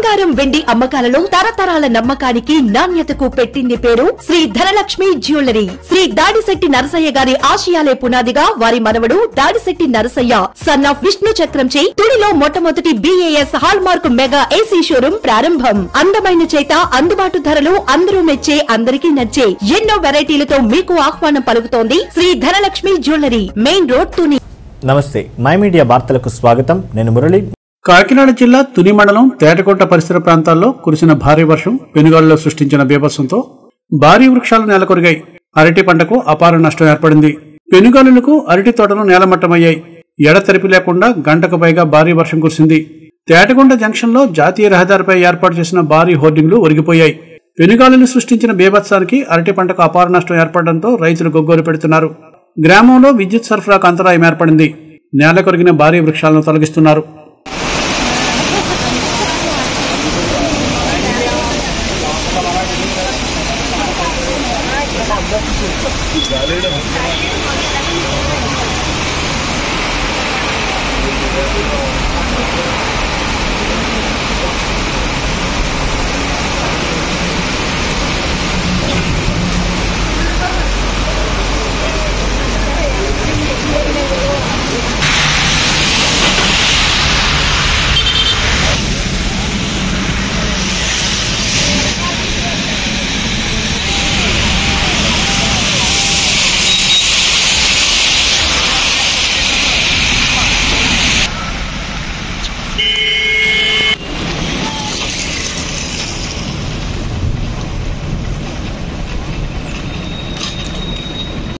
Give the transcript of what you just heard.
బంగారం వెండి అమ్మకాలలో తరతరాల నమ్మకానికి నాణ్యతకు పెట్టింది పేరు శ్రీ ధనలక్ష్మి జ్యువెలరీ శ్రీ దాడిశెట్టి నరసయ్య గారి ఆశయాలే పునాదిగా వారి మనవడు దాడిశెట్టి నరసయ్య సన్ ఆఫ్ విష్ణు చక్రంచే తుడిలో మొట్టమొదటి BIS hallmark mega AC showroom ప్రారంభం అందమైన చేత అందుబాటు ధరలు అందరూ మెచ్చే అందరికీ నచ్చే ఎన్నో వెరైటీలతో మీకు ఆహ్వానం పలుకుతోంది Sri Dhanalakshmi jewellery main road Tuni నమస్తే మై మీడియా వార్తలకు స్వాగతం నేను మురళి కాకినాడ జిల్లా తుని మండలం తేటకోట పరిసర ప్రాంతాల్లో కురిసిన భారీ వర్షం పెనుగాలులో సృష్టించిన బీభత్సంతో భారీ వృక్షాలు నేలకొరిగాయి అరటి పంటకు అపార నష్టం ఏర్పడింది పెనుగాలులకు అరటి తోటలు నేలమట్టమయ్యాయి ఎడతెరిపి లేకుండా గంటకు పైగా భారీ వర్షం కురిసింది తేటకొండ జంక్షన్లో జాతీయ రహదారిపై ఏర్పాటు చేసిన భారీ హోర్డింగ్లు ఒరిగిపోయాయి పెనుగాలులు సృష్టించిన బీభత్సానికి అరటి పంటకు అపార నష్టం ఏర్పడడంతో రైతులు గొగ్గోలు పెడుతున్నారు గ్రామంలో విద్యుత్ సరఫరాకు అంతరాయం ఏర్పడింది నేల కొరిగిన భారీ వృక్షాలను తొలగిస్తున్నారు